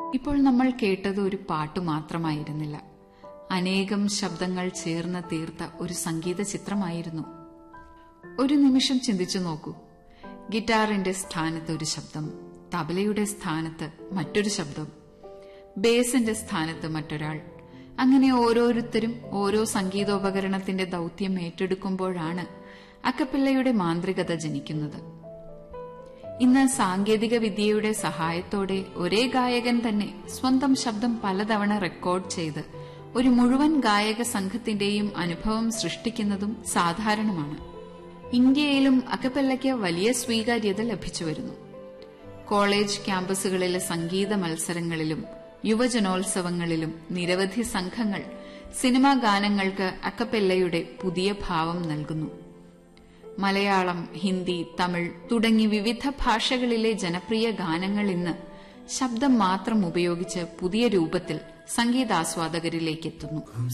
ഇപ്പോൾ നമ്മൾ കേട്ടത് ഒരു പാട്ടു മാത്രമായിരുന്നില്ല അനേകം ശബ്ദങ്ങൾ ചേർന്ന് തീർത്ത ഒരു സംഗീത ചിത്രമായിരുന്നു ഒരു നിമിഷം ചിന്തിച്ചു നോക്കൂ ഗിറ്റാറിന്റെ സ്ഥാനത്ത് ഒരു ശബ്ദം തബലയുടെ സ്ഥാനത്ത് മറ്റൊരു ശബ്ദം ബേസിന്റെ സ്ഥാനത്ത് മറ്റൊരാൾ അങ്ങനെ ഓരോരുത്തരും ഓരോ സംഗീതോപകരണത്തിന്റെ ദൗത്യം ഏറ്റെടുക്കുമ്പോഴാണ് അക്കപ്പിള്ളയുടെ മാന്ത്രികത ജനിക്കുന്നത് ഇന്ന് സാങ്കേതിക വിദ്യയുടെ സഹായത്തോടെ ഒരേ ഗായകൻ തന്നെ സ്വന്തം ശബ്ദം പലതവണ റെക്കോർഡ് ചെയ്ത് ഒരു മുഴുവൻ ഗായക സംഘത്തിന്റെയും അനുഭവം സൃഷ്ടിക്കുന്നതും സാധാരണമാണ് ഇന്ത്യയിലും അക്കപ്പല്ലയ്ക്ക് വലിയ സ്വീകാര്യത ലഭിച്ചുവരുന്നു കോളേജ് ക്യാമ്പസുകളിലെ സംഗീത മത്സരങ്ങളിലും യുവജനോത്സവങ്ങളിലും നിരവധി സംഘങ്ങൾ സിനിമാ ഗാനങ്ങൾക്ക് അക്കപ്പെല്ലയുടെ പുതിയ ഭാവം നൽകുന്നു മലയാളം ഹിന്ദി തമിഴ് തുടങ്ങി വിവിധ ഭാഷകളിലെ ജനപ്രിയ ഗാനങ്ങൾ ഇന്ന് ശബ്ദം മാത്രം ഉപയോഗിച്ച് പുതിയ രൂപത്തിൽ സംഗീതാസ്വാദകരിലേക്കെത്തുന്നു